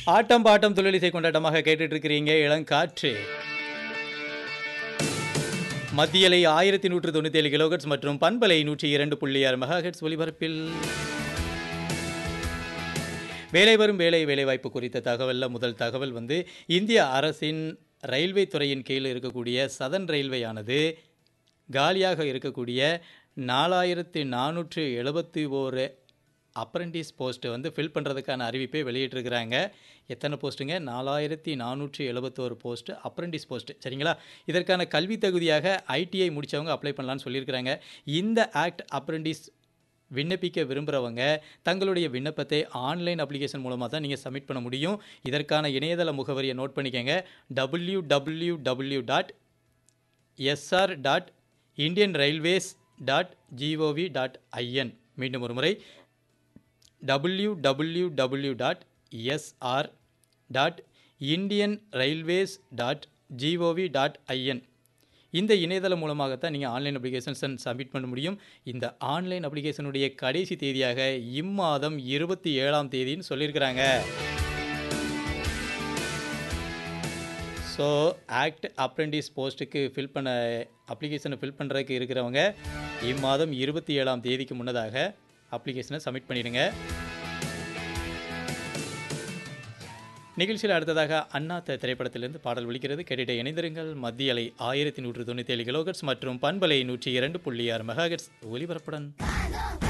ஆட்டம் bottom தொழிலிசை கொண்டாட்டமாக கேட்டுட்டு இருக்கிறீங்க இளங்காற்று மத்தியலை ஆயிரத்தி நூற்று தொண்ணூத்தி ஏழு கிலோகட்ஸ் மற்றும் பண்பலை நூற்றி இரண்டு புள்ளி ஆறு மெகாஹெட்ஸ் ஒலிபரப்பில் வேலை வரும் வேலை வேலைவாய்ப்பு குறித்த தகவலில் முதல் தகவல் வந்து இந்திய அரசின் ரயில்வே துறையின் கீழ் இருக்கக்கூடிய சதன் ரயில்வேயானது காலியாக இருக்கக்கூடிய நாலாயிரத்தி நானூற்று எழுபத்தி ஓரு அப்ரண்டிஸ் போஸ்ட்டு வந்து ஃபில் பண்ணுறதுக்கான அறிவிப்பை வெளியிட்டிருக்கிறாங்க எத்தனை போஸ்ட்டுங்க நாலாயிரத்தி நானூற்றி எழுபத்தோரு போஸ்ட்டு அப்ரண்டிஸ் போஸ்ட்டு சரிங்களா இதற்கான கல்வி தகுதியாக ஐடிஐ முடித்தவங்க அப்ளை பண்ணலான்னு சொல்லியிருக்கிறாங்க இந்த ஆக்ட் அப்ரண்டிஸ் விண்ணப்பிக்க விரும்புகிறவங்க தங்களுடைய விண்ணப்பத்தை ஆன்லைன் அப்ளிகேஷன் மூலமாக தான் நீங்கள் சப்மிட் பண்ண முடியும் இதற்கான இணையதள முகவரியை நோட் பண்ணிக்கோங்க W W W dot SR dot Indian railways dot GOV dot IN மீண்டும் ஒரு முறை W W W dot SR dot Indian railways dot GOV dot IN இந்த இணையதளம் மூலமாகத்தான் நீங்கள் ஆன்லைன் அப்ளிகேஷன்ஸ் சப்மிட் பண்ண முடியும் இந்த ஆன்லைன் அப்ளிகேஷனுடைய கடைசி தேதியாக இம்மாதம் இருபத்தி ஏழாம் தேதின்னு சொல்லியிருக்கிறாங்க ஸோ ஆக்ட் அப்ரெண்டிஸ் போஸ்ட்டுக்கு ஃபில் பண்ண அப்ளிகேஷனை ஃபில் பண்ணுறதுக்கு இருக்கிறவங்க இம்மாதம் இருபத்தி ஏழாம் தேதிக்கு முன்னதாக அப்ளிகேஷனை சப்மிட் பண்ணிடுங்க நிகழ்ச்சியில் அடுத்ததாக அண்ணா த- திரைப்படத்திலிருந்து பாடல் ஒலிக்கிறது கேட்டுட்டு இணைந்திருங்கள் மத்திய அலை ஆயிரத்தி நூற்று தொண்ணூற்றி ஏழு கிலோகட்ஸ் மற்றும் பண்பலை நூற்றி இரண்டு புள்ளி ஆறு மெகாஹெட்ஸ் ஒலிபரப்புடன்